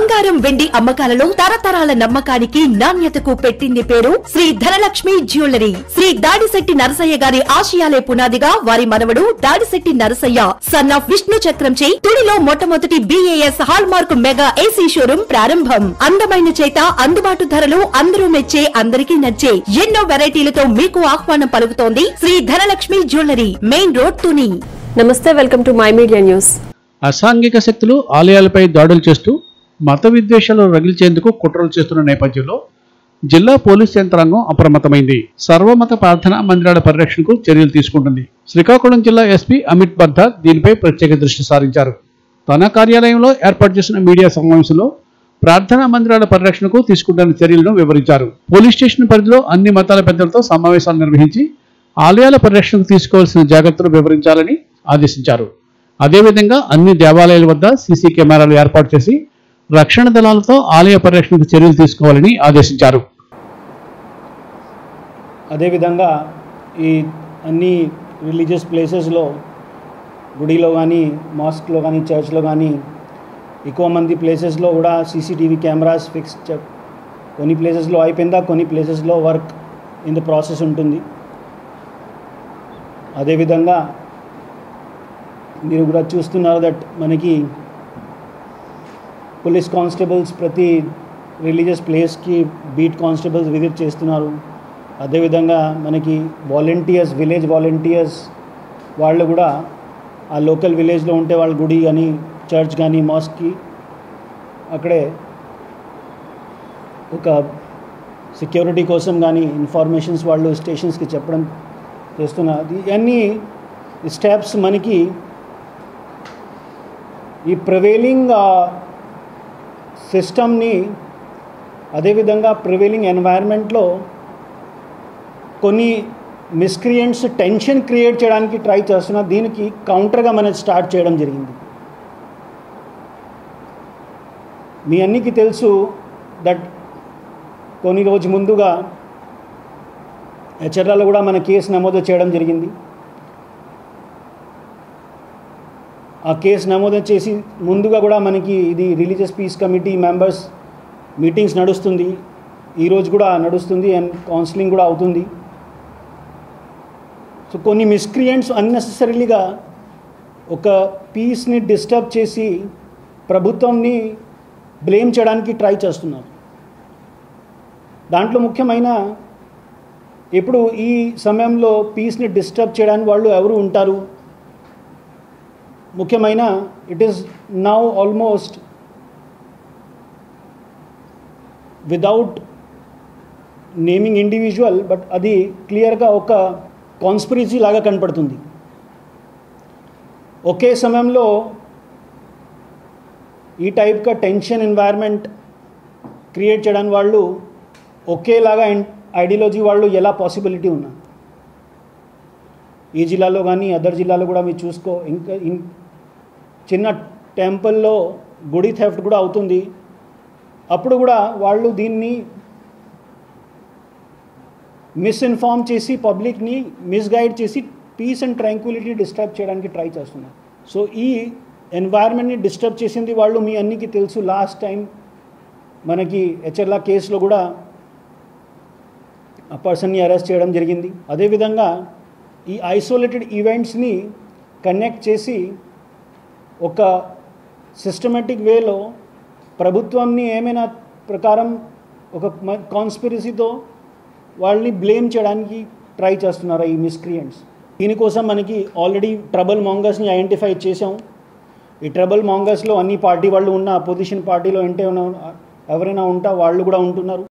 బంగారం వెండి అమ్మకాలలో తరతరాల నమ్మకానికి నాణ్యతకు పెట్టింది పేరు శ్రీ ధనలక్ష్మి జ్యువెలరీ శ్రీ దాడిశెట్టి నరసయ్య గారి ఆశయాలే పునాదిగా వారి మనవడు దాడిశెట్టి నరసయ్య సన్ ఆఫ్ విష్ణు చక్రంచే తుడిలో మొట్టమొదటి BAS hallmark mega AC showroom ప్రారంభం అందమైన చేత అందుబాటు ధరలు అందరూ మెచ్చే అందరికీ నచ్చే ఎన్నో వెరైటీలతో మీకు ఆహ్వానం పలుకుతోంది Shri Dhanalakshmi jewellery main road Tuni నమస్తే welcome to my media news అసాంఘిక శక్తులు ఆలయాలపై దాడులు చేస్తూ మత విద్వేషాలు రగిల్చేందుకు కుట్రలు చేస్తున్న నేపథ్యంలో జిల్లా పోలీస్ యంత్రాంగం అప్రమత్తమైంది సర్వమత ప్రార్థనా మందిరాల పరిరక్షణకు చర్యలు తీసుకుంటుంది శ్రీకాకుళం జిల్లా ఎస్పీ అమిత్ బర్ధా దీనిపై ప్రత్యేక దృష్టి సారించారు తన కార్యాలయంలో ఏర్పాటు చేసిన మీడియా సమావేశంలో ప్రార్థనా మందిరాల పరిరక్షణకు తీసుకుంటున్న చర్యలను వివరించారు పోలీస్ స్టేషన్ పరిధిలో అన్ని మతాల పెద్దలతో సమావేశాలు నిర్వహించి ఆలయాల పరిరక్షణకు తీసుకోవాల్సిన జాగ్రత్తలు వివరించాలని ఆదేశించారు అదేవిధంగా అన్ని దేవాలయాల వద్ద సీసీ కెమెరాలు ఏర్పాటు చేసి రక్షణ దళాలతో ఆలయ పరిరక్షణకు చర్యలు తీసుకోవాలని ఆదేశించారు అదేవిధంగా ఈ అన్ని రిలీజియస్ ప్లేసెస్లో గుడిలో కానీ మాస్క్లో కానీ చర్చ్లో కానీ ఎక్కువ మంది ప్లేసెస్లో కూడా సీసీటీవీ కెమెరాస్ ఫిక్స్ చే- కొన్ని ప్లేసెస్లో అయిపోయిందా కొన్ని ప్లేసెస్లో వర్క్ ఇన్ ద ప్రాసెస్ ఉంటుంది అదేవిధంగా మీరు కూడా చూస్తున్నారు దట్ మనకి పోలీస్ కానిస్టేబుల్స్ ప్రతి రిలీజియస్ ప్లేస్కి బీట్ కానిస్టేబుల్స్ విజిట్ చేస్తున్నారు అదేవిధంగా మనకి వాలంటీర్స్ విలేజ్ వాలంటీర్స్ వాళ్ళు కూడా ఆ లోకల్ విలేజ్లో ఉంటే వాళ్ళ గుడి కానీ చర్చ్ కానీ మాస్క్కి అక్కడే ఒక సెక్యూరిటీ కోసం కానీ ఇన్ఫర్మేషన్స్ వాళ్ళు స్టేషన్స్కి చెప్పడం చేస్తున్నారు ఇవన్నీ స్టెప్స్ మనకి ఈ ప్రివేలింగ్ సిస్టమ్ని అదేవిధంగా ప్రివేలింగ్ ఎన్వైర్న్మెంట్లో కొన్ని మిస్క్రియంట్స్ టెన్షన్ క్రియేట్ చేయడానికి ట్రై చేస్తున్నా దీనికి కౌంటర్గా మనం స్టార్ట్ చేయడం జరిగింది మీ అన్నికి తెలుసు దట్ కొన్ని రోజు ముందుగా హెచ్చర్లలో కూడా మన కేసు నమోదు చేయడం జరిగింది ఆ కేసు నమోదు చేసి ముందుగా కూడా మనకి ఇది religious peace committee members meetings నడుస్తుంది ఈరోజు కూడా నడుస్తుంది అండ్ కౌన్సిలింగ్ కూడా అవుతుంది సో కొన్ని మిస్క్రియంట్స్ అన్నెసెసరీగా ఒక పీస్ని డిస్టర్బ్ చేసి ప్రభుత్వంని బ్లేమ్ చేయడానికి ట్రై చేస్తున్నారు దాంట్లో ముఖ్యమైన ఇప్పుడు ఈ సమయంలో పీస్ని డిస్టర్బ్ చేయడానికి వాళ్ళు ఎవరు ఉంటారు ముఖ్యమైన it is now almost without naming individual but అది క్లియర్గా ఒక కాన్స్పిరసీ లాగా కనపడుతుంది ఒకే సమయంలో ఈ టైప్గా టెన్షన్ ఎన్వైర్న్మెంట్ క్రియేట్ చేయడానికి వాళ్ళు ఒకేలాగా ఐడియాలజీ వాళ్ళు ఎలా పాసిబిలిటీ ఉన్నా ఈ జిల్లాలో కానీ అదర్ జిల్లాలో కూడా మీరు చూసుకో ఇంకా ఇన్ చిన్న టెంపుల్లో గుడి థెఫ్ట్ కూడా అవుతుంది అప్పుడు కూడా వాళ్ళు దీన్ని మిస్ఇన్ఫార్మ్ చేసి పబ్లిక్ని మిస్గైడ్ చేసి పీస్ అండ్ ట్రాంక్విలిటీ డిస్టర్బ్ చేయడానికి ట్రై చేస్తున్నారు సో ఈ ఎన్వైర్న్మెంట్ని డిస్టర్బ్ చేసింది వాళ్ళు మీ అన్నికి తెలుసు లాస్ట్ టైం మనకి హెచ్ఎల్ఆ కేసులో కూడా ఆ పర్సన్ని అరెస్ట్ చేయడం జరిగింది అదేవిధంగా ఈ ఐసోలేటెడ్ ఈవెంట్స్ని కనెక్ట్ చేసి ఒక సిస్టమేటిక్ వేలో ప్రభుత్వాన్ని ఏమైనా ప్రకారం ఒక కాన్స్పిరసీతో వాళ్ళని బ్లేమ్ చేయడానికి ట్రై చేస్తున్నారు ఈ మిస్క్రియంట్స్ దీనికోసం మనకి ఆల్రెడీ ట్రబుల్ మాంగర్స్ని ఐడెంటిఫై చేసాం ఈ ట్రబుల్ మాంగర్స్లో అన్ని పార్టీ వాళ్ళు ఉన్న అపోజిషన్ పార్టీలో ఏంటే ఉన్న ఎవరైనా ఉంటా వాళ్ళు కూడా ఉంటున్నారు